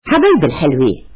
حبايب الحلوين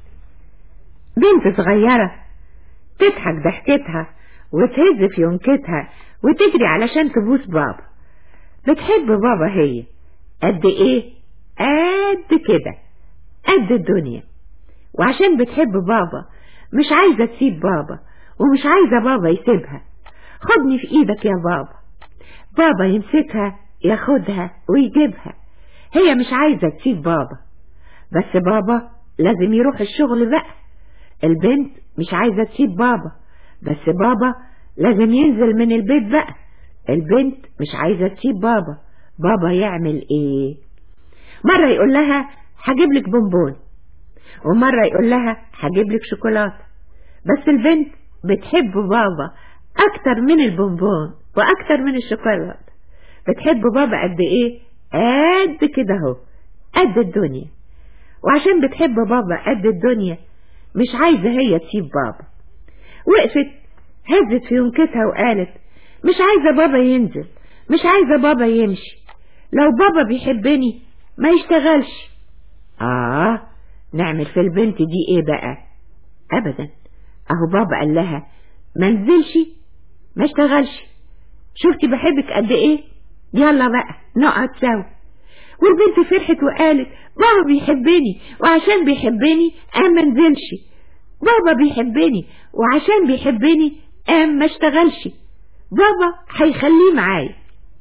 بنت صغيرة تضحك ضحكتها وتهز في ينكتها وتجري علشان تبوس بابا بتحب بابا هي قد ايه قد كده قد الدنيا وعشان بتحب بابا مش عايزة تسيب بابا ومش عايزة بابا يسيبها خدني في ايدك يا بابا بابا يمسكها ياخدها ويجيبها هي مش عايزة تسيب بابا بس بابا لازم يروح الشغل بقى البنت مش عايزة تسيب بابا بس بابا لازم ينزل من البيت بقى البنت مش عايزة تسيب بابا بابا يعمل ايه مرة يقول لها هجيب لك بونبون ومرة يقول لها هجيب لك شوكولاتة بس البنت بتحب بابا اكتر من البونبون واكتر من الشوكولاتة بتحب بابا قد ايه قد كده اهو قد الدنيا وعشان بتحب بابا قد الدنيا مش عايزة هي تسيب بابا وقفت هزت في يمكتها وقالت مش عايزة بابا ينزل مش عايزة بابا يمشي لو بابا بيحبني ما يشتغلش آه نعمل في البنت دي ايه بقى ابدا اهو بابا قال لها ما نزلش ما اشتغلش شفتي بحبك قد ايه يلا بقى نقعد سوا والبنت فرحت وقالت بابا بيحبني وعشان بيحبني قام ما نزلش بابا بيحبني وعشان بيحبني قام ما اشتغلش بابا هيخليه معايا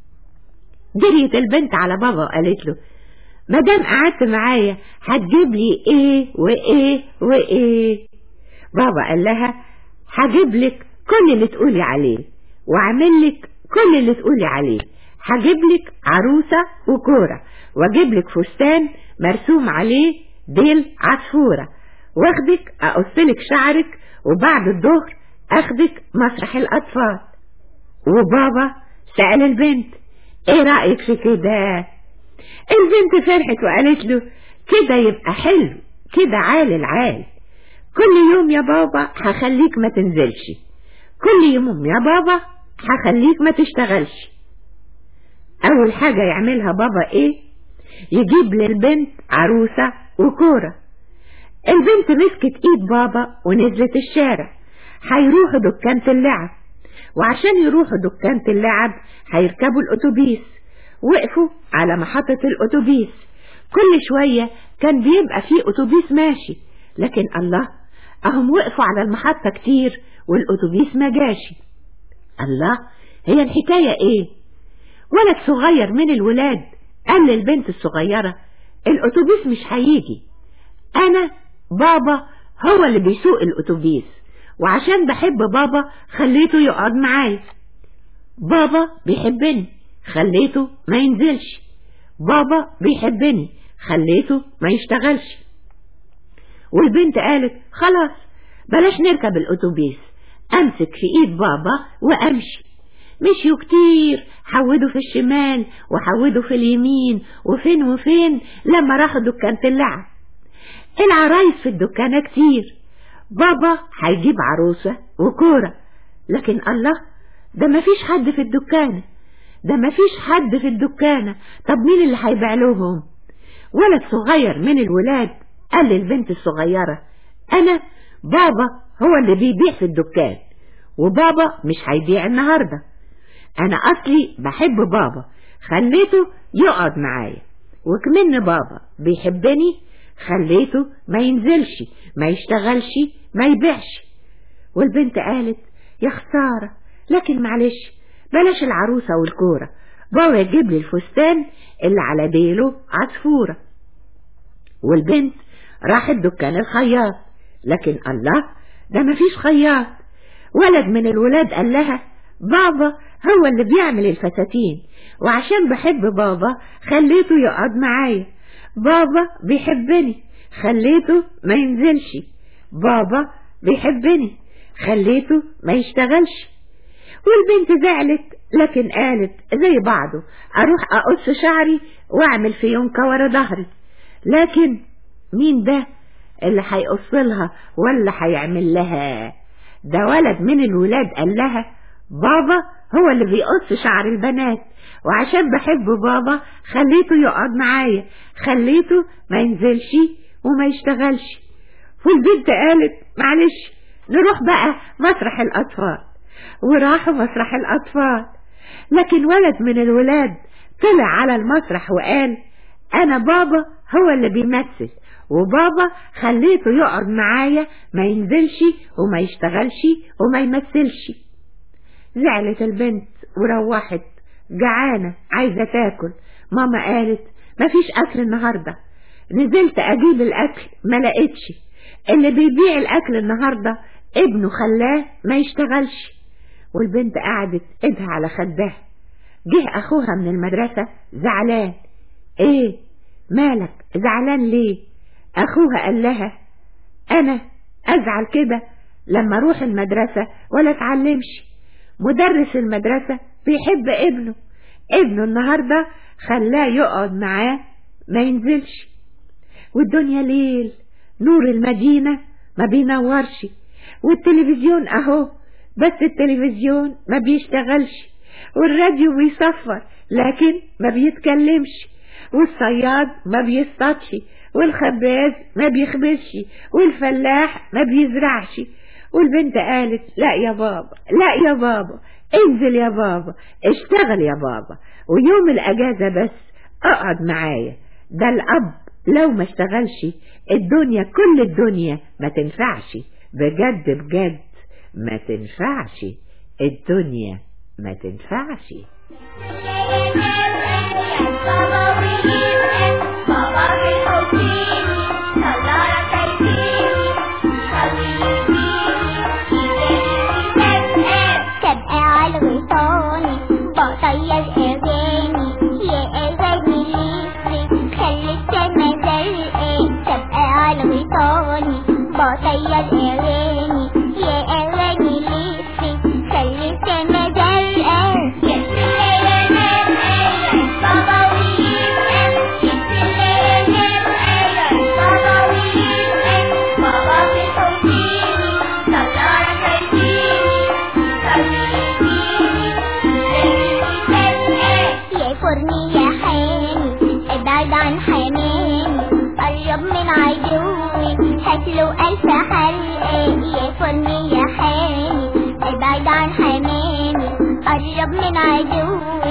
جريت البنت على بابا وقالت له ما دام قعدت معايا هتجيب لي ايه وايه وايه بابا قال لها هجيب لك كل اللي تقولي عليه واعمل لك كل اللي تقولي عليه هجيب لك عروسة وكورة واجيب لك فستان مرسوم عليه ديل عصفورة واخدك اقصلك شعرك وبعد الظهر اخدك مسرح الاطفال وبابا سأل البنت ايه رأيك في كده البنت فرحت وقالت له كده يبقى حلو كده عال العال كل يوم يا بابا هخليك ما تنزلش كل يوم يا بابا هخليك ما تشتغلش اول حاجة يعملها بابا ايه يجيب للبنت عروسة وكورة البنت مسكت ايد بابا ونزلت الشارع هيروحوا دكانة اللعب وعشان يروحوا دكانة اللعب هيركبوا الاتوبيس وقفوا على محطة الاتوبيس كل شوية كان بيبقى فيه اتوبيس ماشي لكن الله اهم وقفوا على المحطة كتير والاتوبيس ما جاشي الله هي الحكاية ايه ولد صغير من الولاد قال للبنت الصغيرة الاتوبيس مش هيجي انا بابا هو اللي بيسوق الاتوبيس وعشان بحب بابا خليته يقعد معايا بابا بيحبني خليته ما ينزلش بابا بيحبني خليته ما يشتغلش والبنت قالت خلاص بلاش نركب الاتوبيس امسك في ايد بابا وامشي مشيوا كتير حودوا في الشمال وحودوا في اليمين وفين وفين لما راحوا دكانة اللعب العرايس في الدكانة كتير بابا هيجيب عروسة وكورة لكن الله ده مفيش حد في الدكانة ده مفيش حد في الدكانة طب مين اللي هيبيع لهم ولد صغير من الولاد قال للبنت الصغيرة أنا بابا هو اللي بيبيع في الدكان وبابا مش هيبيع النهاردة أنا أصلي بحب بابا خليته يقعد معايا وكمن بابا بيحبني خليته ما ينزلش ما يشتغلش ما يبيعش والبنت قالت يا خسارة لكن معلش بلاش العروسة والكورة بابا يجيب لي الفستان اللي على ديله عصفورة والبنت راحت دكان الخياط لكن الله ده مفيش خياط ولد من الولاد قال لها بابا هو اللي بيعمل الفساتين وعشان بحب بابا خليته يقعد معايا بابا بيحبني خليته ما ينزلش بابا بيحبني خليته ما يشتغلش والبنت زعلت لكن قالت زي بعضه اروح اقص شعري واعمل فيونكة ورا ظهري لكن مين ده اللي هيقص لها ولا هيعمل لها ده ولد من الولاد قال لها بابا هو اللي بيقص شعر البنات وعشان بحب بابا خليته يقعد معايا خليته ما ينزلش وما يشتغلش والبنت قالت معلش نروح بقى مسرح الأطفال وراحوا مسرح الأطفال لكن ولد من الولاد طلع على المسرح وقال أنا بابا هو اللي بيمثل وبابا خليته يقعد معايا ما ينزلش وما يشتغلش وما يمثلش زعلت البنت وروحت جعانة عايزة تاكل ماما قالت مفيش أكل النهاردة نزلت أجيب الأكل ما لقيتش اللي بيبيع الأكل النهاردة ابنه خلاه ما يشتغلش والبنت قعدت ايدها على خدها جه أخوها من المدرسة زعلان ايه مالك زعلان ليه أخوها قال لها أنا أزعل كده لما أروح المدرسة ولا أتعلمش مدرس المدرسة بيحب ابنه ابنه النهاردة خلاه يقعد معاه ما ينزلش والدنيا ليل نور المدينة ما بينورش والتلفزيون اهو بس التلفزيون ما بيشتغلش والراديو بيصفر لكن ما بيتكلمش والصياد ما بيصطادش والخباز ما بيخبزش والفلاح ما بيزرعش والبنت قالت لا يا بابا لا يا بابا انزل يا بابا اشتغل يا بابا ويوم الاجازة بس اقعد معايا ده الاب لو ما اشتغلش الدنيا كل الدنيا ما تنفعش بجد بجد ما تنفعش الدنيا ما تنفعش طير اغاني يا اغاني ليسي خلي السما زرقاء يا فرني يا حامي ابعد عن حمامي قرب من عدوي هاتله ألف حلقة يا فرني يا حامي ابعد عن حمامي قرب من عدوي